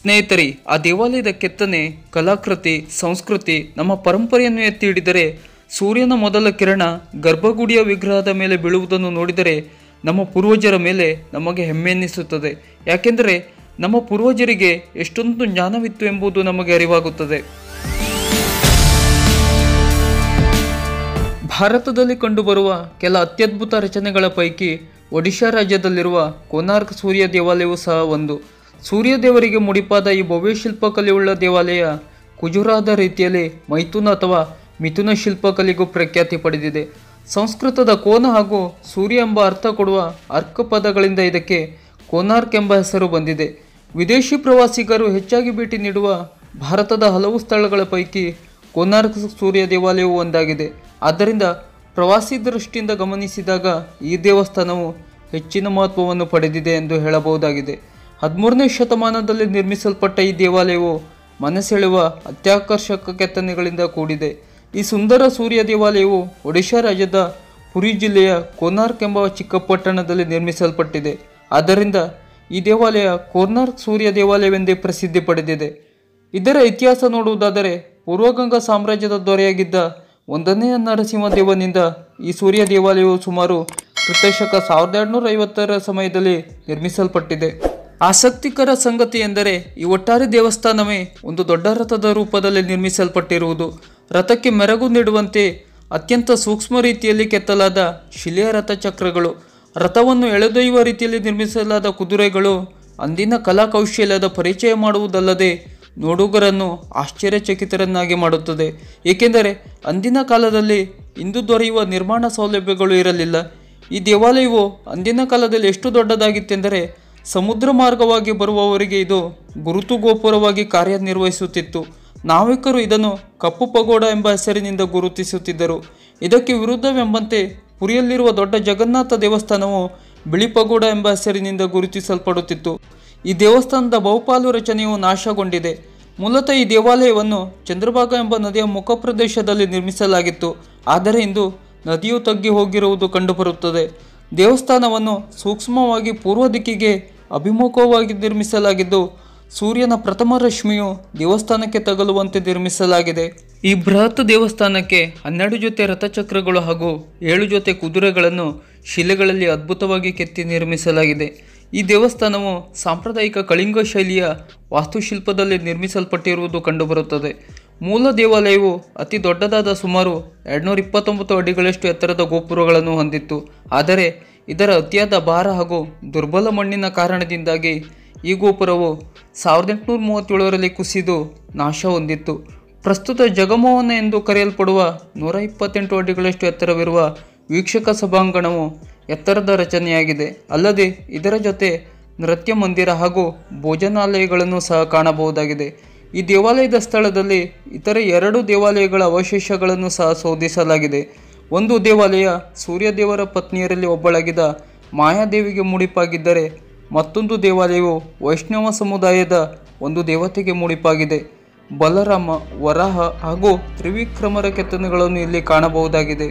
ಸ್ನೇಹಿತರೆ ಆ ದೇವಾಲಯದ ಕೆತ್ತನೆ ಕಲಾಕೃತಿ ಸಂಸ್ಕೃತಿ ನಮ್ಮ ಪರಂಪರೆಯನ್ನು ಎತ್ತಿ ಹಿಡಿದರೆ ಸೂರ್ಯನ ಮೊದಲ ಕಿರಣ ಗರ್ಭಗುಡಿಯ ವಿಗ್ರಹದ ಮೇಲೆ ಬೀಳುವುದನ್ನು ನೋಡಿದರೆ ನಮ್ಮ ಪೂರ್ವಜರ ಮೇಲೆ ನಮಗೆ ಹೆಮ್ಮೆ ಎನ್ನಿಸುತ್ತದೆ ಯಾಕೆಂದರೆ ನಮ್ಮ ಪೂರ್ವಜರಿಗೆ ಎಷ್ಟೊಂದು ಜ್ಞಾನವಿತ್ತು ಎಂಬುದು ನಮಗೆ ಅರಿವಾಗುತ್ತದೆ ಭಾರತದಲ್ಲಿ ಕಂಡುಬರುವ ಕೆಲ ಅತ್ಯದ್ಭುತ ರಚನೆಗಳ ಪೈಕಿ ಒಡಿಶಾ ರಾಜ್ಯದಲ್ಲಿರುವ ಕೋನಾರ್ಕ್ ಸೂರ್ಯ ದೇವಾಲಯವೂ ಸಹ ಒಂದು ಸೂರ್ಯ ದೇವರಿಗೆ ಮುಡಿಪಾದ ಈ ಭವ್ಯ ಶಿಲ್ಪಕಲೆಯುಳ್ಳ ದೇವಾಲಯ ಕುಜುರಾದ ರೀತಿಯಲ್ಲಿ ಮೈಥುನ ಅಥವಾ ಮಿಥುನ ಶಿಲ್ಪಕಲೆಗೂ ಪ್ರಖ್ಯಾತಿ ಪಡೆದಿದೆ ಸಂಸ್ಕೃತದ ಕೋನ ಹಾಗೂ ಸೂರ್ಯ ಎಂಬ ಅರ್ಥ ಕೊಡುವ ಅರ್ಕ ಪದಗಳಿಂದ ಇದಕ್ಕೆ ಕೋನಾರ್ಕ್ ಎಂಬ ಹೆಸರು ಬಂದಿದೆ ವಿದೇಶಿ ಪ್ರವಾಸಿಗರು ಹೆಚ್ಚಾಗಿ ಭೇಟಿ ನೀಡುವ ಭಾರತದ ಹಲವು ಸ್ಥಳಗಳ ಪೈಕಿ ಕೋನಾರ್ಕ್ ಸೂರ್ಯ ದೇವಾಲಯವು ಒಂದಾಗಿದೆ ಆದ್ದರಿಂದ ಪ್ರವಾಸಿ ದೃಷ್ಟಿಯಿಂದ ಗಮನಿಸಿದಾಗ ಈ ದೇವಸ್ಥಾನವು ಹೆಚ್ಚಿನ ಮಹತ್ವವನ್ನು ಪಡೆದಿದೆ ಎಂದು ಹೇಳಬಹುದಾಗಿದೆ ಹದಿಮೂರನೇ ಶತಮಾನದಲ್ಲಿ ನಿರ್ಮಿಸಲ್ಪಟ್ಟ ಈ ದೇವಾಲಯವು ಮನಸೆಳೆಯುವ ಅತ್ಯಾಕರ್ಷಕ ಕೆತ್ತನೆಗಳಿಂದ ಕೂಡಿದೆ ಈ ಸುಂದರ ಸೂರ್ಯ ದೇವಾಲಯವು ಒಡಿಶಾ ರಾಜ್ಯದ ಪುರಿ ಜಿಲ್ಲೆಯ ಕೋನಾರ್ಕ್ ಎಂಬ ಚಿಕ್ಕ ಪಟ್ಟಣದಲ್ಲಿ ನಿರ್ಮಿಸಲ್ಪಟ್ಟಿದೆ ಆದ್ದರಿಂದ ಈ ದೇವಾಲಯ ಕೋನಾರ್ಕ್ ಸೂರ್ಯ ದೇವಾಲಯವೆಂದೇ ಪ್ರಸಿದ್ಧಿ ಪಡೆದಿದೆ ಇದರ ಇತಿಹಾಸ ನೋಡುವುದಾದರೆ ಪೂರ್ವಗಂಗಾ ಸಾಮ್ರಾಜ್ಯದ ದೊರೆಯಾಗಿದ್ದ ಒಂದನೇ ನರಸಿಂಹದೇವನಿಂದ ಈ ಸೂರ್ಯ ದೇವಾಲಯವು ಸುಮಾರು ಕ್ರಿಸ್ತಶಕ ಸಾವಿರದ ಎರಡುನೂರ ಐವತ್ತರ ಸಮಯದಲ್ಲಿ ನಿರ್ಮಿಸಲ್ಪಟ್ಟಿದೆ ಆಸಕ್ತಿಕರ ಸಂಗತಿ ಎಂದರೆ ಈ ಒಟ್ಟಾರೆ ದೇವಸ್ಥಾನವೇ ಒಂದು ದೊಡ್ಡ ರಥದ ರೂಪದಲ್ಲಿ ನಿರ್ಮಿಸಲ್ಪಟ್ಟಿರುವುದು ರಥಕ್ಕೆ ಮೆರಗು ನೀಡುವಂತೆ ಅತ್ಯಂತ ಸೂಕ್ಷ್ಮ ರೀತಿಯಲ್ಲಿ ಕೆತ್ತಲಾದ ಶಿಲೆಯ ರಥಚಕ್ರಗಳು ರಥವನ್ನು ಎಳೆದೊಯ್ಯುವ ರೀತಿಯಲ್ಲಿ ನಿರ್ಮಿಸಲಾದ ಕುದುರೆಗಳು ಅಂದಿನ ಕಲಾಕೌಶಲ್ಯದ ಪರಿಚಯ ಮಾಡುವುದಲ್ಲದೆ ನೋಡುಗರನ್ನು ಆಶ್ಚರ್ಯಚಕಿತರನ್ನಾಗಿ ಮಾಡುತ್ತದೆ ಏಕೆಂದರೆ ಅಂದಿನ ಕಾಲದಲ್ಲಿ ಇಂದು ದೊರೆಯುವ ನಿರ್ಮಾಣ ಸೌಲಭ್ಯಗಳು ಇರಲಿಲ್ಲ ಈ ದೇವಾಲಯವು ಅಂದಿನ ಕಾಲದಲ್ಲಿ ಎಷ್ಟು ದೊಡ್ಡದಾಗಿತ್ತೆಂದರೆ ಸಮುದ್ರ ಮಾರ್ಗವಾಗಿ ಬರುವವರಿಗೆ ಇದು ಗುರುತು ಗೋಪುರವಾಗಿ ಕಾರ್ಯನಿರ್ವಹಿಸುತ್ತಿತ್ತು ನಾವಿಕರು ಇದನ್ನು ಕಪ್ಪು ಪಗೋಡ ಎಂಬ ಹೆಸರಿನಿಂದ ಗುರುತಿಸುತ್ತಿದ್ದರು ಇದಕ್ಕೆ ವಿರುದ್ಧವೆಂಬಂತೆ ಪುರಿಯಲ್ಲಿರುವ ದೊಡ್ಡ ಜಗನ್ನಾಥ ದೇವಸ್ಥಾನವು ಬಿಳಿ ಪಗೋಡ ಎಂಬ ಹೆಸರಿನಿಂದ ಗುರುತಿಸಲ್ಪಡುತ್ತಿತ್ತು ಈ ದೇವಸ್ಥಾನದ ಬಹುಪಾಲು ರಚನೆಯು ನಾಶಗೊಂಡಿದೆ ಮೂಲತಃ ಈ ದೇವಾಲಯವನ್ನು ಚಂದ್ರಭಾಗ ಎಂಬ ನದಿಯ ಮುಖ ಪ್ರದೇಶದಲ್ಲಿ ನಿರ್ಮಿಸಲಾಗಿತ್ತು ಆದರೆ ಇಂದು ನದಿಯು ತಗ್ಗಿ ಹೋಗಿರುವುದು ಕಂಡುಬರುತ್ತದೆ ದೇವಸ್ಥಾನವನ್ನು ಸೂಕ್ಷ್ಮವಾಗಿ ಪೂರ್ವ ದಿಕ್ಕಿಗೆ ಅಭಿಮುಖವಾಗಿ ನಿರ್ಮಿಸಲಾಗಿದ್ದು ಸೂರ್ಯನ ಪ್ರಥಮ ರಶ್ಮಿಯು ದೇವಸ್ಥಾನಕ್ಕೆ ತಗಲುವಂತೆ ನಿರ್ಮಿಸಲಾಗಿದೆ ಈ ಬೃಹತ್ ದೇವಸ್ಥಾನಕ್ಕೆ ಹನ್ನೆರಡು ಜೊತೆ ರಥಚಕ್ರಗಳು ಹಾಗೂ ಏಳು ಜೊತೆ ಕುದುರೆಗಳನ್ನು ಶಿಲೆಗಳಲ್ಲಿ ಅದ್ಭುತವಾಗಿ ಕೆತ್ತಿ ನಿರ್ಮಿಸಲಾಗಿದೆ ಈ ದೇವಸ್ಥಾನವು ಸಾಂಪ್ರದಾಯಿಕ ಕಳಿಂಗ ಶೈಲಿಯ ವಾಸ್ತುಶಿಲ್ಪದಲ್ಲಿ ನಿರ್ಮಿಸಲ್ಪಟ್ಟಿರುವುದು ಕಂಡುಬರುತ್ತದೆ ಮೂಲ ದೇವಾಲಯವು ಅತಿ ದೊಡ್ಡದಾದ ಸುಮಾರು ಎರಡುನೂರ ಇಪ್ಪತ್ತೊಂಬತ್ತು ಅಡಿಗಳಷ್ಟು ಎತ್ತರದ ಗೋಪುರಗಳನ್ನು ಹೊಂದಿತ್ತು ಆದರೆ ಇದರ ಅತಿಯಾದ ಭಾರ ಹಾಗೂ ದುರ್ಬಲ ಮಣ್ಣಿನ ಕಾರಣದಿಂದಾಗಿ ಈ ಗೋಪುರವು ಸಾವಿರದ ಎಂಟುನೂರ ಮೂವತ್ತೇಳರಲ್ಲಿ ಕುಸಿದು ನಾಶ ಹೊಂದಿತ್ತು ಪ್ರಸ್ತುತ ಜಗಮೋಹನ ಎಂದು ಕರೆಯಲ್ಪಡುವ ನೂರ ಇಪ್ಪತ್ತೆಂಟು ಅಡಿಗಳಷ್ಟು ಎತ್ತರವಿರುವ ವೀಕ್ಷಕ ಸಭಾಂಗಣವು ಎತ್ತರದ ರಚನೆಯಾಗಿದೆ ಅಲ್ಲದೆ ಇದರ ಜೊತೆ ನೃತ್ಯ ಮಂದಿರ ಹಾಗೂ ಭೋಜನಾಲಯಗಳನ್ನು ಸಹ ಕಾಣಬಹುದಾಗಿದೆ ಈ ದೇವಾಲಯದ ಸ್ಥಳದಲ್ಲಿ ಇತರ ಎರಡು ದೇವಾಲಯಗಳ ಅವಶೇಷಗಳನ್ನು ಸಹ ಶೋಧಿಸಲಾಗಿದೆ ಒಂದು ದೇವಾಲಯ ಸೂರ್ಯದೇವರ ಪತ್ನಿಯರಲ್ಲಿ ಒಬ್ಬಳಾಗಿದ್ದ ಮಾಯಾದೇವಿಗೆ ಮುಡಿಪಾಗಿದ್ದರೆ ಮತ್ತೊಂದು ದೇವಾಲಯವು ವೈಷ್ಣವ ಸಮುದಾಯದ ಒಂದು ದೇವತೆಗೆ ಮುಡಿಪಾಗಿದೆ ಬಲರಾಮ ವರಾಹ ಹಾಗೂ ತ್ರಿವಿಕ್ರಮರ ಕೆತ್ತನೆಗಳನ್ನು ಇಲ್ಲಿ ಕಾಣಬಹುದಾಗಿದೆ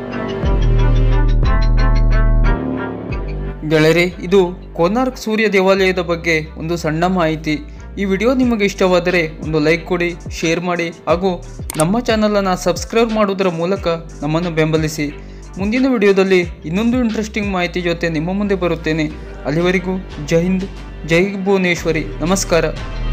ಗೆಳೆಯರೆ ಇದು ಕೋನಾರ್ಕ್ ಸೂರ್ಯ ದೇವಾಲಯದ ಬಗ್ಗೆ ಒಂದು ಸಣ್ಣ ಮಾಹಿತಿ ಈ ವಿಡಿಯೋ ನಿಮಗೆ ಇಷ್ಟವಾದರೆ ಒಂದು ಲೈಕ್ ಕೊಡಿ ಶೇರ್ ಮಾಡಿ ಹಾಗೂ ನಮ್ಮ ಚಾನಲನ್ನು ಸಬ್ಸ್ಕ್ರೈಬ್ ಮಾಡುವುದರ ಮೂಲಕ ನಮ್ಮನ್ನು ಬೆಂಬಲಿಸಿ ಮುಂದಿನ ವಿಡಿಯೋದಲ್ಲಿ ಇನ್ನೊಂದು ಇಂಟ್ರೆಸ್ಟಿಂಗ್ ಮಾಹಿತಿ ಜೊತೆ ನಿಮ್ಮ ಮುಂದೆ ಬರುತ್ತೇನೆ ಅಲ್ಲಿವರೆಗೂ ಜೈ ಹಿಂದ್ ಜೈ ಭುವನೇಶ್ವರಿ ನಮಸ್ಕಾರ